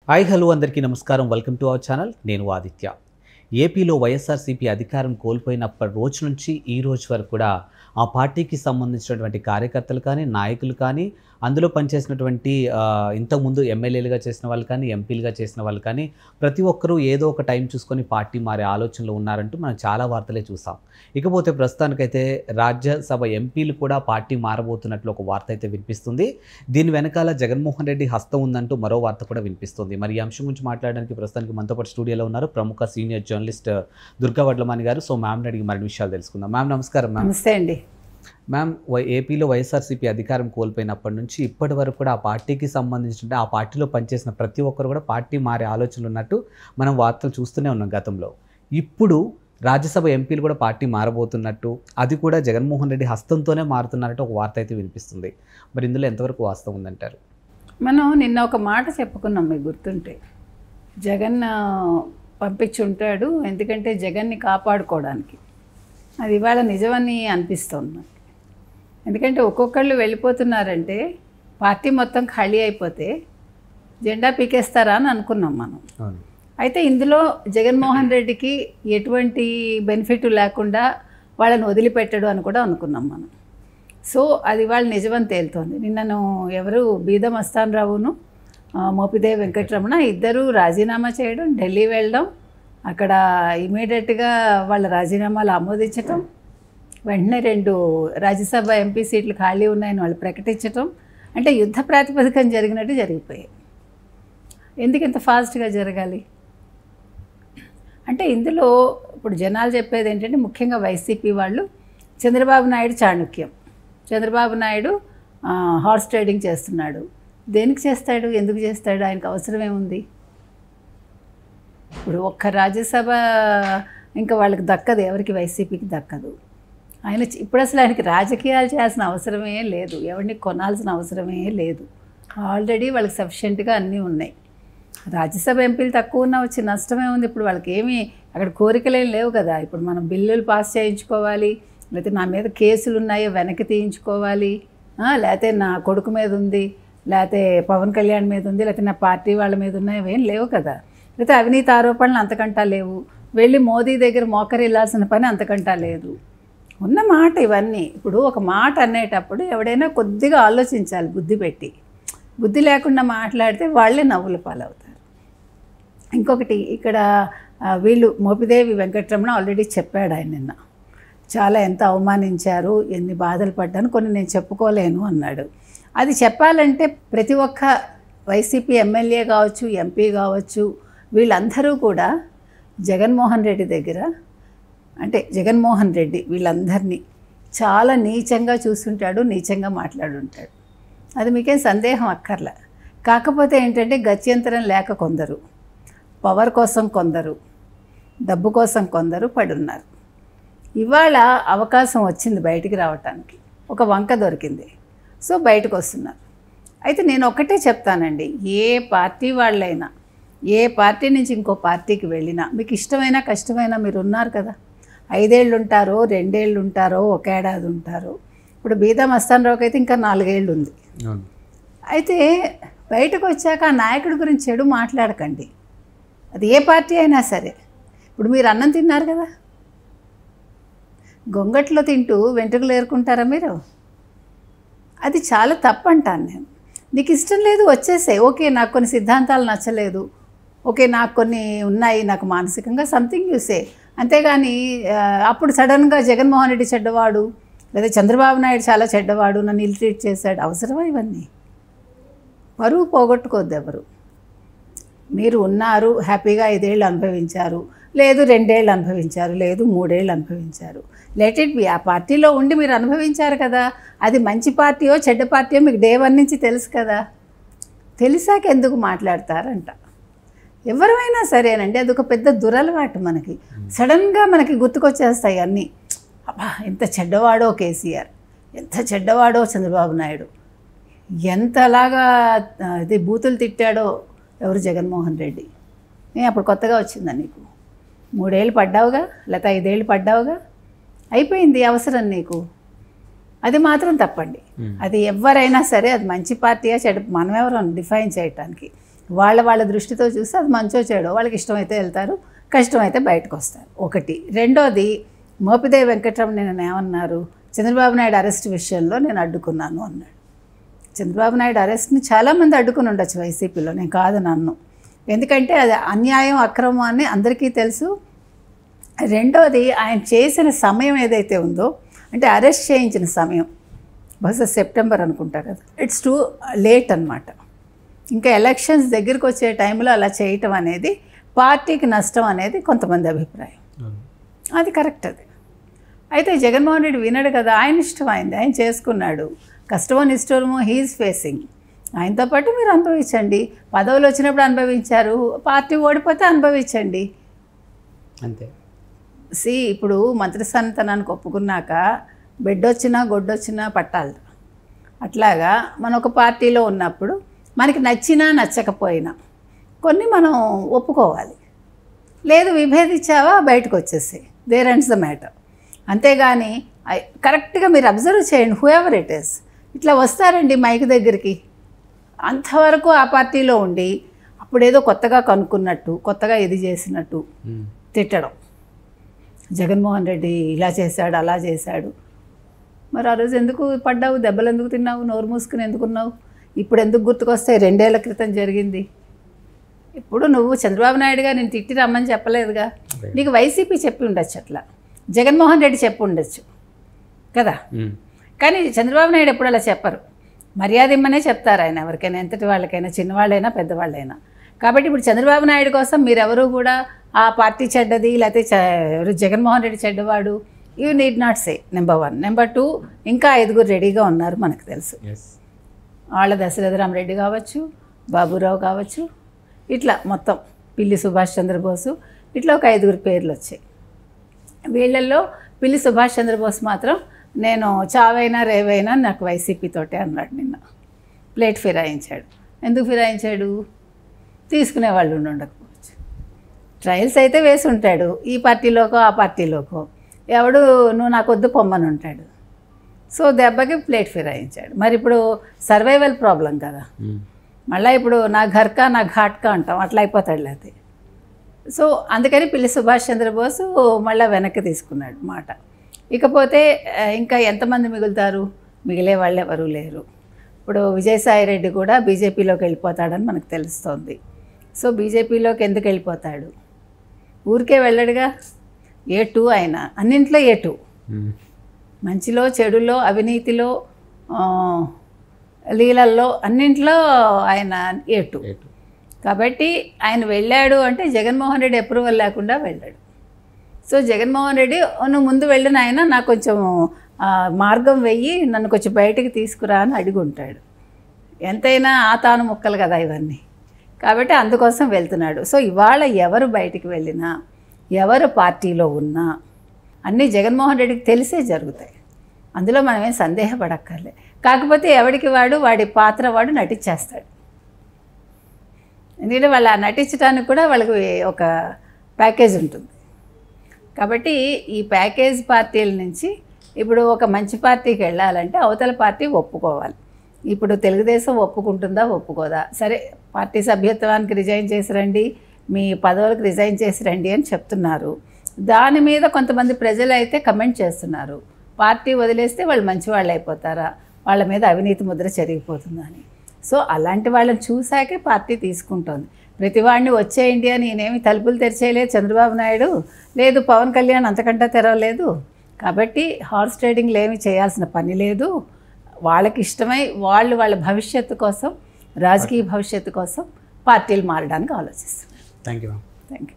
Hi hello అందరికీ నమస్కారం welcome to our channel నేను ఆదిత్య ఏపీలో వైఎస్ఆర్సీపీ అధికారం కోల్పోయినప్పటి రోజు నుంచి ఈ రోజు వరకు కూడా ఆ పార్టీకి సంబంధించినటువంటి కార్యకర్తలు కానీ నాయకులు కానీ అందులో పనిచేసినటువంటి ఆ, ఇంతకుముందు ఎమ్మెల్యేలుగా చేసిన వాళ్ళు కానీ ఎంపీలుగా చేసిన వాళ్ళు కానీ ప్రతి ఒక్కరూ ఏదో ఒక టైం చూసుకొని పార్టీ మారే ఆలోచనలో ఉన్నారంటూ మనం చాలా వార్తలే చూసాం ఇకపోతే ప్రస్తుతానికైతే రాజ్యసభ ఎంపీలు కూడా పార్టీ మారబోతున్నట్లు ఒక వార్త అయితే వినిపిస్తుంది దీని వెనకాల జగన్మోహన్ రెడ్డి హస్తం ఉందంటూ మరో వార్త కూడా వినిపిస్తుంది మరి ఈ అంశం గురించి మాట్లాడడానికి ప్రస్తుతానికి మనతో పాటు స్టూడియోలో ఉన్నారు ప్రముఖ సీనియర్ జర్నలిస్ట్ దుర్గా వడ్లమాని గారు సో మ్యామ్ అడిగి మరిన్ని విషయాలు తెలుసుకుందాం మ్యామ్ నమస్కారం మ్యామ్ నమస్తే అండి మ్యామ్ వై- ఏపీలో వైఎస్ఆర్సీపీ అధికారం కోల్పోయినప్పటి నుంచి ఇప్పటి వరకు కూడా ఆ పార్టీకి సంబంధించిన ఆ పార్టీలో పనిచేసిన ప్రతి ఒక్కరు కూడా పార్టీ మారే ఆలోచనలు ఉన్నట్టు మనం వార్తలు చూస్తూనే ఉన్నాం గతంలో ఇప్పుడు రాజ్యసభ ఎంపీలు కూడా పార్టీ మారబోతున్నట్టు అది కూడా జగన్మోహన్ రెడ్డి హస్తంతోనే మారుతున్నట్టు ఒక వార్త అయితే వినిపిస్తుంది మరి ఇందులో ఎంతవరకు వాస్తవం ఉందంటారు మనం నిన్న ఒక మాట చెప్పుకున్నాం మీకు గుర్తుంటే జగన్ ఆ, పంపించుంటాడు ఎందుకంటే జగన్ని కాపాడుకోవడానికి అది ఇవాళ నిజమని అనిపిస్తుంది నాకు ఎందుకంటే ఒక్కొక్కళ్ళు వెళ్ళిపోతున్నారంటే పార్టీ మొత్తం ఖాళీ అయిపోతే జెండా పీకేస్తారా అని అనుకున్నాం మనం అవును అయితే ఇందులో జగన్మోహన్ రెడ్డికి ఎటువంటి బెనిఫిట్ లేకుండా వాళ్ళని వదిలిపెట్టడు అని కూడా అనుకున్నాం మనం సో అది వాళ్ళ నిజమని తేలుతోంది నిన్నను ఎవరు బీదం అస్తాన్ రావును ఆ, మోపిదేవి వెంకటరమణ ఇద్దరు రాజీనామా చేయడం ఢిల్లీ వెళ్ళడం అక్కడ ఇమీడియట్గా వాళ్ళ రాజీనామాలు ఆమోదించటం వెంటనే రెండు రాజ్యసభ ఎంపీ సీట్లు ఖాళీ ఉన్నాయని వాళ్ళు ప్రకటించటం అంటే యుద్ధ ప్రాతిపదికన జరిగినట్టు జరిగిపోయాయి ఎందుకు ఇంత ఫాస్ట్గా జరగాలి అంటే ఇందులో ఇప్పుడు జనాలు చెప్పేది ఏంటంటే ముఖ్యంగా వైసీపీ వాళ్ళు చంద్రబాబు నాయుడు చాణుక్యం చంద్రబాబు నాయుడు ఆ, హార్స్ ట్రేడింగ్ చేస్తున్నాడు దేనికి చేస్తాడు ఎందుకు చేస్తాడు ఆయనకు అవసరం ఏముంది ఇప్పుడు ఒక్క రాజ్యసభ ఇంకా వాళ్ళకి దక్కదు ఎవరికి వైసీపీకి దక్కదు ఆయన చ- ఇప్పుడు అసలు ఆయనకి రాజకీయాలు చేయాల్సిన అవసరమే లేదు ఎవరిని కొనాల్సిన అవసరమే లేదు ఆల్రెడీ వాళ్ళకి సఫిషియెంట్గా అన్నీ ఉన్నాయి రాజ్యసభ ఎంపీలు తక్కువ ఉన్నా వచ్చి నష్టమే ఉంది ఇప్పుడు వాళ్ళకి ఏమీ అక్కడ కోరికలేం లేవు కదా ఇప్పుడు మనం బిల్లులు పాస్ చేయించుకోవాలి లేకపోతే నా మీద కేసులు ఉన్నాయో వెనక్కి తీయించుకోవాలి ఆ, లేకపోతే నా కొడుకు మీద ఉంది లేకపోతే పవన్ కళ్యాణ్ మీద ఉంది లేకపోతే నా పార్టీ వాళ్ళ మీద ఉన్నాయో ఏం లేవు కదా లేకపోతే అవినీతి ఆరోపణలు అంతకంటా లేవు వెళ్ళి మోదీ దగ్గర మోకరిల్లాల్సిన పని అంతకంటా లేదు ఉన్న మాట ఇవన్నీ ఇప్పుడు ఒక మాట అనేటప్పుడు ఎవడైనా కొద్దిగా ఆలోచించాలి బుద్ధి పెట్టి బుద్ధి లేకుండా మాట్లాడితే వాళ్ళే నవ్వుల పాలవుతారు ఇంకొకటి ఇక్కడ ఆ, వీళ్ళు మోపిదేవి వెంకటరమణ ఆల్రెడీ చెప్పాడు ఆయన నిన్న చాలా ఎంత అవమానించారు ఎన్ని బాధలు పడ్డాను కొన్ని నేను చెప్పుకోలేను అన్నాడు అది చెప్పాలంటే ప్రతి ఒక్క వైసీపీ ఎమ్మెల్యే కావచ్చు ఎంపీ కావచ్చు వీళ్ళందరూ కూడా జగన్మోహన్ రెడ్డి దగ్గర అంటే జగన్మోహన్ రెడ్డి వీళ్ళందరినీ చాలా నీచంగా చూస్తుంటాడు నీచంగా మాట్లాడుంటాడు అది మీకేం సందేహం అక్కర్లే కాకపోతే ఏంటంటే గత్యంతరం లేక కొందరు పవర్ కోసం కొందరు డబ్బు కోసం కొందరు పడున్నారు ఇవాళ అవకాశం వచ్చింది బయటికి రావటానికి ఒక వంక దొరికింది సో బయటకు వస్తున్నారు అయితే నేను ఒకటే చెప్తానండి ఏ పార్టీ వాళ్ళైనా ఏ పార్టీ నుంచి ఇంకో పార్టీకి వెళ్ళినా మీకు ఇష్టమైనా కష్టమైనా మీరు ఉన్నారు కదా ఐదేళ్ళు ఉంటారో రెండేళ్ళు ఉంటారో ఒక ఏడాది ఉంటారో ఇప్పుడు బీదా మస్తాన్ రావుకి అయితే ఇంకా నాలుగేళ్ళు ఉంది అవును అయితే బయటకు వచ్చాక ఆ నాయకుడి గురించి చెడు మాట్లాడకండి అది ఏ పార్టీ అయినా సరే ఇప్పుడు మీరు అన్నం తిన్నారు కదా గొంగట్లో తింటూ వెంట్రుకలు ఏరుకుంటారా మీరు అది చాలా తప్పు అంటాను నేను నీకు ఇష్టం లేదు వచ్చేసే ఓకే నాకు కొన్ని సిద్ధాంతాలు నచ్చలేదు ఓకే నాకు కొన్ని ఉన్నాయి నాకు మానసికంగా సంథింగ్ యూసే అంతేగాని ఆ, అప్పుడు సడన్గా జగన్మోహన్ రెడ్డి చెడ్డవాడు లేదా చంద్రబాబు నాయుడు చాలా చెడ్డవాడు నన్ను ఇల్ ట్రీట్ చేశాడు అవసరమా ఇవన్నీ పరువు పోగొట్టుకోద్దు ఎవరు మీరు ఉన్నారు హ్యాపీగా ఐదేళ్ళు అనుభవించారు లేదు రెండేళ్ళు అనుభవించారు లేదు మూడేళ్ళు అనుభవించారు లెట్ ఇట్ బి ఆ పార్టీలో ఉండి మీరు అనుభవించారు కదా అది మంచి పార్టీయో చెడ్డ పార్టీయో మీకు డే వన్ నుంచి తెలుసు కదా తెలిసాక ఎందుకు మాట్లాడతారంట ఎవరైనా సరేనండి అది ఒక పెద్ద దురలవాటు మనకి సడన్గా మనకి గుర్తుకొచ్చేస్తాయి అన్నీ అబ్బా ఎంత చెడ్డవాడో కేసీఆర్ ఎంత చెడ్డవాడో చంద్రబాబు నాయుడు ఎంతలాగా ఆ, ఇది బూతులు తిట్టాడో ఎవరు జగన్మోహన్ రెడ్డి ఏ అప్పుడు కొత్తగా వచ్చిందా నీకు మూడేళ్ళు పడ్డావుగా లేకపోతే ఐదేళ్ళు పడ్డావుగా అయిపోయింది అవసరం నీకు అది మాత్రం తప్పండి అది ఎవరైనా సరే అది మంచి పార్టీయా చెడు మనం ఎవరు డిఫైన్ చేయటానికి వాళ్ళ వాళ్ళ దృష్టితో చూస్తే అది మంచో చెడో వాళ్ళకి ఇష్టమైతే వెళ్తారు కష్టమైతే బయటకు వస్తారు ఒకటి రెండోది మోపిదేవి వెంకటరమణ నేను ఏమన్నారు చంద్రబాబు నాయుడు అరెస్ట్ విషయంలో నేను అడ్డుకున్నాను అన్నాడు చంద్రబాబు నాయుడు అరెస్ట్ని చాలామంది అడ్డుకుని ఉండొచ్చు వైసీపీలో నేను కాదు నన్ను ఎందుకంటే అది అన్యాయం అక్రమం అని అందరికీ తెలుసు రెండోది ఆయన చేసిన సమయం ఏదైతే ఉందో అంటే అరెస్ట్ చేయించిన సమయం బహుశా సెప్టెంబర్ అనుకుంటా కదా ఇట్స్ టూ లేట్ అనమాట ఇంకా ఎలక్షన్స్ దగ్గరికి వచ్చే టైంలో అలా చేయటం అనేది పార్టీకి నష్టం అనేది కొంతమంది అభిప్రాయం అది కరెక్ట్ అది అయితే జగన్మోహన్ రెడ్డి వినడు కదా ఆయన ఇష్టం అయింది ఆయన చేసుకున్నాడు కష్టమో నిష్ఠూరమో హీఈస్ ఫేసింగ్ ఆయనతో పాటు మీరు అనుభవించండి పదవులు వచ్చినప్పుడు అనుభవించారు పార్టీ ఓడిపోతే అనుభవించండి అంతే సి ఇప్పుడు మంత్రిస్థానతనానికి ఒప్పుకున్నాక బెడ్డొచ్చినా గొడ్డొచ్చినా పట్టాలి అట్లాగా మన ఒక పార్టీలో ఉన్నప్పుడు మనకి నచ్చినా నచ్చకపోయినా కొన్ని మనం ఒప్పుకోవాలి లేదు విభేదించావా బయటకు వచ్చేసి దేర్ ఎండ్స్ ద మ్యాటర్ అంతేగాని ఐ- కరెక్ట్గా మీరు అబ్జర్వ్ చేయండి హూ ఎవర్ ఇట్ ఇస్ ఇట్లా వస్తారండి మైక్ దగ్గరికి అంతవరకు ఆ పార్టీలో ఉండి అప్పుడేదో కొత్తగా కనుక్కున్నట్టు కొత్తగా ఇది చేసినట్టు ఉమ్. తిట్టడం జగన్మోహన్ రెడ్డి ఇలా చేశాడు అలా చేశాడు మరి ఆ రోజు ఎందుకు పడ్డావు దెబ్బలు ఎందుకు తిన్నావు నోరు మూసుకుని ఎందుకున్నావు ఇప్పుడు ఎందుకు గుర్తుకొస్తాయి రెండేళ్ల క్రితం జరిగింది ఇప్పుడు నువ్వు చంద్రబాబు నాయుడు గారు నేను తిట్టి రమ్మని చెప్పలేదుగా నీకు వైసీపీ చెప్పి ఉండొచ్చు అట్లా జగన్మోహన్ రెడ్డి చెప్పి ఉండొచ్చు కదా ఉమ్. కానీ చంద్రబాబు నాయుడు ఎప్పుడు అలా చెప్పరు మర్యాద ఇమ్మనే చెప్తారు ఆయన ఎవరికైనా ఎంతటి వాళ్ళకైనా చిన్నవాళ్ళైనా పెద్దవాళ్ళైనా కాబట్టి ఇప్పుడు చంద్రబాబు నాయుడు కోసం మీరెవరూ కూడా ఆ పార్టీ చెడ్డది లేకపోతే చ- ఎవరు జగన్మోహన్ రెడ్డి చెడ్డవాడు you need not say number one number two ఇంకా ఐదుగురు రెడీగా ఉన్నారు మనకు తెలుసు Yes. వాళ్ళ దశరథరామరెడ్డి కావచ్చు బాబురావు కావచ్చు ఇట్లా మొత్తం పిల్లి సుభాష్ చంద్రబోసు ఇట్లా ఒక ఐదుగురు పేర్లు వచ్చాయి వీళ్ళల్లో పిల్లి సుభాష్ చంద్రబోస్ మాత్రం నేను చావైనా రేవైనా నాకు వైసీపీ తోటే అన్నాడు నిన్న ప్లేట్ ఫిరాయించాడు ఎందుకు ఫిరాయించాడు తీసుకునే వాళ్ళు ఉండి ఉండకపోవచ్చు ట్రయల్స్ అయితే వేసి ఉంటాడు ఈ పార్టీలోకో ఆ పార్టీలోకో ఎవడు నువ్వు నాకు వద్దు పొమ్మని ఉంటాడు సో దెబ్బకి ప్లేట్ ఫిరాయించాడు మరి ఇప్పుడు సర్వైవల్ ప్రాబ్లం కదా ఉమ్. మళ్ళీ ఇప్పుడు నా ఘర్కా నా ఘాట్కా అంటాం అట్లా అయిపోతాడు లేకపోతే సో అందుకని పిల్లి సుభాష్ చంద్రబోసు మళ్ళీ వెనక్కి తీసుకున్నాడు మాట ఇకపోతే ఆ, ఇంకా ఎంతమంది మిగులుతారు మిగిలే వాళ్ళు ఎవరు లేరు ఇప్పుడు విజయసాయి రెడ్డి కూడా బీజేపీలోకి వెళ్ళిపోతాడని మనకు తెలుస్తోంది సో బీజేపీలోకి ఎందుకు వెళ్ళిపోతాడు ఊరికే వెళ్ళడుగా ఏ టూ ఆయన అన్నింట్లో ఏ టూ ఉమ్. మంచిలో చెడులో అవినీతిలో ఆ, లీలల్లో అన్నింట్లో ఆయన ఏటు ఎటు. కాబట్టి ఆయన వెళ్ళాడు అంటే జగన్మోహన్ రెడ్డి అప్రూవల్ లేకుండా వెళ్ళాడు సో జగన్మోహన్ రెడ్డి నువ్వు ముందు వెళ్ళిన ఆయన నాకు కొంచెం ఆ, మార్గం వెయ్యి నన్ను కొంచెం బయటికి తీసుకురా అని అడిగి ఉంటాడు ఎంతైనా ఆ తాను ముక్కలు కదా ఇవన్నీ కాబట్టి అందుకోసం వెళ్తున్నాడు సో ఇవాళ ఎవరు బయటికి వెళ్ళినా ఎవరు పార్టీలో ఉన్నా అన్నీ జగన్మోహన్ రెడ్డికి తెలిసే జరుగుతాయి అందులో మనమేం సందేహపడక్కర్లే కాకపోతే ఎవడికి వాడు వాడి పాత్ర వాడు నటించేస్తాడు ఎందుకంటే వాళ్ళు ఆ నటించడానికి కూడా వాళ్ళకి ఒక ప్యాకేజ్ ఉంటుంది కాబట్టి ఈ ప్యాకేజ్ పార్టీల నుంచి ఇప్పుడు ఒక మంచి పార్టీకి వెళ్ళాలంటే అవతల పార్టీ ఒప్పుకోవాలి ఇప్పుడు తెలుగుదేశం ఒప్పుకుంటుందా ఒప్పుకోదా సరే పార్టీ సభ్యత్వానికి రిజైన్ చేసి రండి మీ పదవులకు రిజైన్ చేసి రండి అని చెప్తున్నారు దాని మీద కొంతమంది ప్రజలు అయితే కమెంట్ చేస్తున్నారు పార్టీ వదిలేస్తే వాళ్ళు మంచి వాళ్ళు అయిపోతారా వాళ్ళ మీద అవినీతి ముద్ర చెరిగిపోతుందని సో అలాంటి వాళ్ళని చూశాకే పార్టీ తీసుకుంటోంది ప్రతి వాడిని వచ్చేయండి అని నేనేమి తలుపులు తెరిచేయలేదు చంద్రబాబు నాయుడు లేదు పవన్ కళ్యాణ్ అంతకంటే తెరవలేదు కాబట్టి హార్స్ ట్రేడింగ్లు ఏమి చేయాల్సిన పని లేదు వాళ్ళకి ఇష్టమై వాళ్ళు వాళ్ళ భవిష్యత్తు కోసం రాజకీయ భవిష్యత్తు కోసం పార్టీలు మారడానికి ఆలోచిస్తున్నారు thank you ma'am thank you